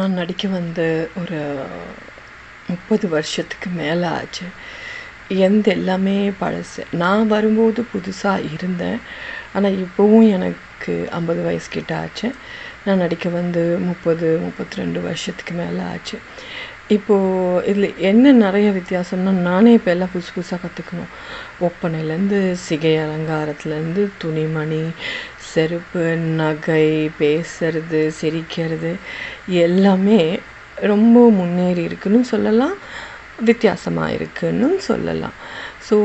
நான் நடிக்க வந்து ஒரு முப்பது வருஷத்துக்கு மேலே ஆச்சு எந்த எல்லாமே பழசு நான் வரும்போது புதுசாக இருந்தேன் ஆனால் இப்போவும் எனக்கு ஐம்பது வயசு கிட்ட ஆச்சு நான் நடிக்க வந்து முப்பது முப்பத்தி ரெண்டு வருஷத்துக்கு மேலே ஆச்சு இப்போது இதில் என்ன நிறைய வித்தியாசம்னா நானே இப்போ எல்லாம் புதுசு புதுசாக கற்றுக்கணும் ஒப்பனையிலேருந்து சிகை அலங்காரத்துலேருந்து துணிமணி செருப்பு நகை பேசுறது சிரிக்கிறது எல்லாமே ரொம்ப முன்னேறி இருக்குன்னு சொல்லலாம் வித்தியாசமாக இருக்குன்னு சொல்லலாம் ஸோ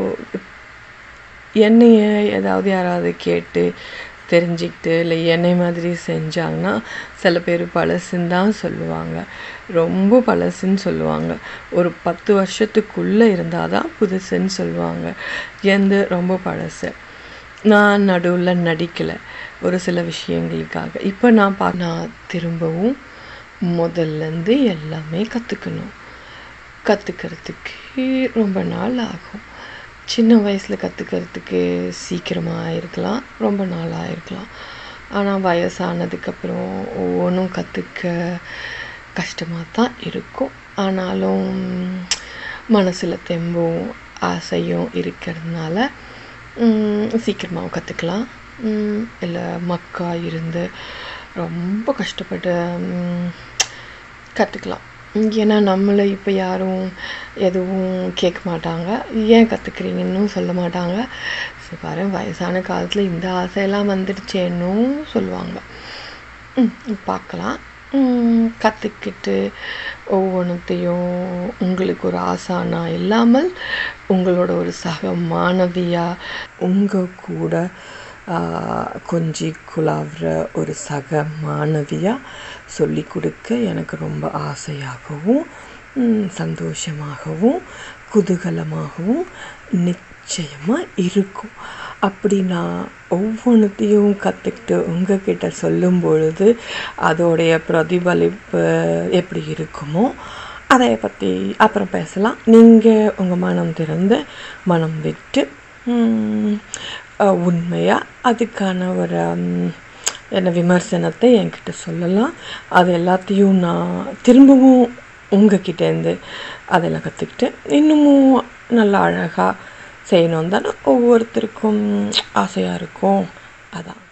என்னைய ஏதாவது யாராவது கேட்டு தெரிஞ்சுக்கிட்டு இல்லை என்னை மாதிரி செஞ்சாங்கன்னா சில பேர் பழசுன்னு தான் சொல்லுவாங்க ரொம்ப பழசுன்னு சொல்லுவாங்க ஒரு பத்து வருஷத்துக்குள்ளே இருந்தால் தான் புதுசுன்னு சொல்லுவாங்க எந்த ரொம்ப பழசு நான் நடுவில் நடிக்கலை ஒரு சில விஷயங்களுக்காக இப்போ நான் பா நான் திரும்பவும் முதல்லேருந்து எல்லாமே கற்றுக்கணும் கற்றுக்கிறதுக்கு ரொம்ப நாள் ஆகும் சின்ன வயசில் கற்றுக்கிறதுக்கு சீக்கிரமாக இருக்கலாம் ரொம்ப நாள் ஆயிருக்கலாம் ஆனால் வயசானதுக்கப்புறம் ஒவ்வொன்றும் கற்றுக்க கஷ்டமாக தான் இருக்கும் ஆனாலும் மனசில் தெம்பும் ஆசையும் இருக்கிறதுனால சீக்கிரமாக கற்றுக்கலாம் இல்லை மக்கா இருந்து ரொம்ப கஷ்டப்பட்டு கற்றுக்கலாம் ஏன்னா நம்மளை இப்போ யாரும் எதுவும் கேட்க மாட்டாங்க ஏன் கற்றுக்குறீங்கன்னு சொல்ல மாட்டாங்க சரி பாரு வயசான காலத்தில் இந்த ஆசையெல்லாம் வந்துடுச்சேன்னும் சொல்லுவாங்க பார்க்கலாம் கற்றுக்கிட்டு ஒவ்வொன்றத்தையும் உங்களுக்கு ஒரு ஆசானா இல்லாமல் உங்களோட ஒரு சக மாணவியாக உங்கள் கூட கொஞ்சி குழாவுற ஒரு சக மாணவியாக சொல்லி கொடுக்க எனக்கு ரொம்ப ஆசையாகவும் சந்தோஷமாகவும் குதூகலமாகவும் நிச்சயமாக இருக்கும் அப்படி நான் ஒவ்வொன்றத்தையும் கற்றுக்கிட்டு உங்ககிட்ட சொல்லும் பொழுது அதோடைய பிரதிபலிப்பு எப்படி இருக்குமோ அதை பற்றி அப்புறம் பேசலாம் நீங்கள் உங்கள் மனம் திறந்து மனம் விட்டு உண்மையாக அதுக்கான ஒரு என்ன விமர்சனத்தை என்கிட்ட சொல்லலாம் அது எல்லாத்தையும் நான் திரும்பவும் உங்ககிட்டேருந்து அதெல்லாம் கற்றுக்கிட்டு இன்னமும் நல்லா அழகாக செய்யணும் தானே ஒவ்வொருத்தருக்கும் ஆசையாக இருக்கும் அதான்